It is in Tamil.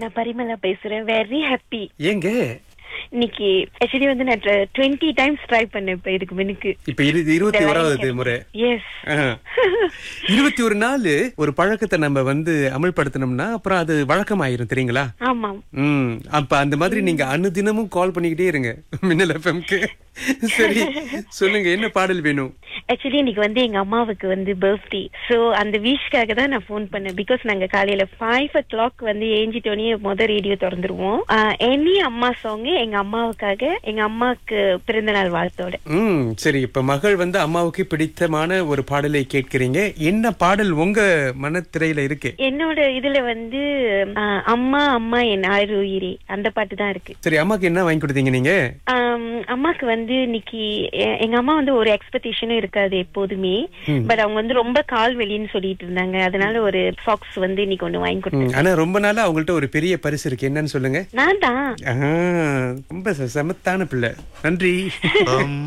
நான் பரிமலா பேசுறேன் வெரி ஹாப்பி ஏங்க இன்னைக்கு ஆக்சுவலி வந்து நான் டுவெண்ட்டி டைம்ஸ் ட்ரை பண்ணேன் இப்ப இதுக்கு முன்னுக்கு இப்ப இரு இருபத்தி ஓராவது முறை எஸ் இருபத்தி ஒரு நாள் ஒரு பழக்கத்தை நம்ம வந்து அமல்படுத்தினோம்னா அப்புறம் அது வழக்கமாயிரும் தெரியுங்களா ஆமாம் ம் அப்ப அந்த மாதிரி நீங்க அனுதினமும் கால் பண்ணிக்கிட்டே இருங்க மின்னல் எஃப்எம்க்கு சரி சொல்லுங்க என்ன பாடல் வேணும் ஆக்சுவலி இன்னைக்கு வந்து எங்க அம்மாவுக்கு வந்து பர்த்டே சோ அந்த விஷக்காக தான் நான் ஃபோன் பண்ணேன் பிகாஸ் நாங்க காலையில ஃபைவ் ஓ கிளாக் வந்து ஏஞ்சிட்டோனே முத ரேடியோ திறந்துருவோம் எனி அம்மா சாங் எங்க அம்மாவுக்காக எங்க அம்மாவுக்கு பிறந்த நாள் வாழ்த்தோட ம் சரி இப்ப மகள் வந்து அம்மாவுக்கு பிடித்தமான ஒரு பாடலை கேட்கிறீங்க என்ன பாடல் உங்க மனத்திரையில இருக்கு என்னோட இதுல வந்து ஆ, அம்மா அம்மா என் ஆறு உயிரே அந்த பாட்டு தான் இருக்கு சரி அம்மாக்கு என்ன வாங்கி கொடுத்தீங்க நீங்க ஆம், அம்மாக்கு வந்து இன்னைக்கு எ- எங்க அம்மா வந்து ஒரு எக்ஸ்பெக்டேஷனும் இருக்காது எப்போதுமே பட் அவங்க வந்து ரொம்ப கால் வெளின்னு சொல்லிட்டு இருந்தாங்க அதனால ஒரு சாக்ஸ் வந்து இன்னைக்கு ஒண்ணு வாங்கி கொடுத்தேன் ம், ஆனா ரொம்ப நாளா அவங்கள்ட்ட ஒரு பெரிய பரிசு இருக்கு என்னன்னு சொல்லுங்க நான் தான் ஆ, ரொம்ப ச- சமத்தான பிள்ளை நன்றி